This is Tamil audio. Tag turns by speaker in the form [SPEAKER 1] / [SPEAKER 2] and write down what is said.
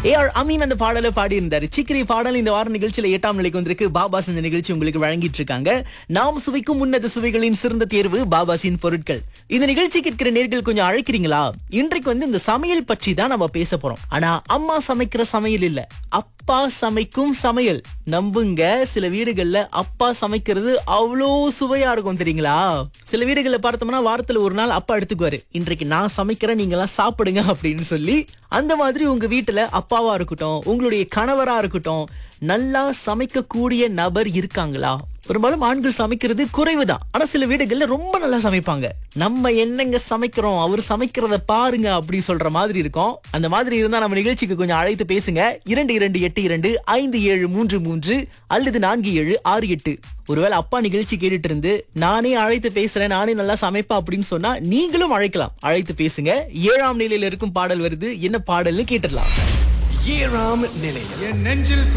[SPEAKER 1] ஏ ஆர் அமீன் அந்த பாடலை பாடி இருந்தாரு சிக்கிரி பாடல் இந்த வார நிகழ்ச்சியில எட்டாம் நிலைக்கு வந்திருக்கு பாபாஸ் இந்த நிகழ்ச்சி உங்களுக்கு வழங்கிட்டு இருக்காங்க நாம் சுவைக்கும் உன்னத சுவைகளின் சிறந்த தேர்வு பாபாசின் பொருட்கள் இந்த நிகழ்ச்சி கேட்கிற நேர்கள் கொஞ்சம் அழைக்கிறீங்களா இன்றைக்கு வந்து இந்த சமையல் பற்றி தான் நம்ம பேச போறோம் ஆனா அம்மா சமைக்கிற சமையல் இல்ல அப்பா சமைக்கும் சமையல் நம்புங்க சில வீடுகள்ல அப்பா சமைக்கிறது அவ்வளோ சுவையா இருக்கும் தெரியுங்களா சில வீடுகள்ல பார்த்தோம்னா வாரத்துல ஒரு நாள் அப்பா எடுத்துக்குவாரு இன்றைக்கு நான் சமைக்கிறேன் நீங்க எல்லாம் சாப்பிடுங்க அப்படின்னு சொல்லி அந்த மாதிரி உங்க வீட்டுல அப்பாவா இருக்கட்டும் உங்களுடைய கணவரா இருக்கட்டும் நல்லா சமைக்கக்கூடிய நபர் இருக்காங்களா பெரும்பாலும் ஆண்கள் சமைக்கிறது குறைவுதான் ஆனா சில வீடுகள்ல ரொம்ப நல்லா சமைப்பாங்க நம்ம என்னங்க சமைக்கிறோம் அவர் சமைக்கிறத பாருங்க அப்படி சொல்ற மாதிரி இருக்கும் அந்த மாதிரி இருந்தா நம்ம நிகழ்ச்சிக்கு கொஞ்சம் அழைத்து பேசுங்க இரண்டு இரண்டு எட்டு இரண்டு ஐந்து ஏழு மூன்று மூன்று அல்லது நான்கு ஏழு ஆறு எட்டு ஒருவேளை அப்பா நிகழ்ச்சி கேட்டுட்டு இருந்து நானே அழைத்து பேசுறேன் நானே நல்லா சமைப்பேன் அப்படின்னு சொன்னா நீங்களும் அழைக்கலாம் அழைத்து பேசுங்க ஏழாம் நிலையில இருக்கும் பாடல் வருது என்ன பாடல்னு கேட்டுடலாம்
[SPEAKER 2] ஏழாம் நிலையம்
[SPEAKER 3] என் நெஞ்சில்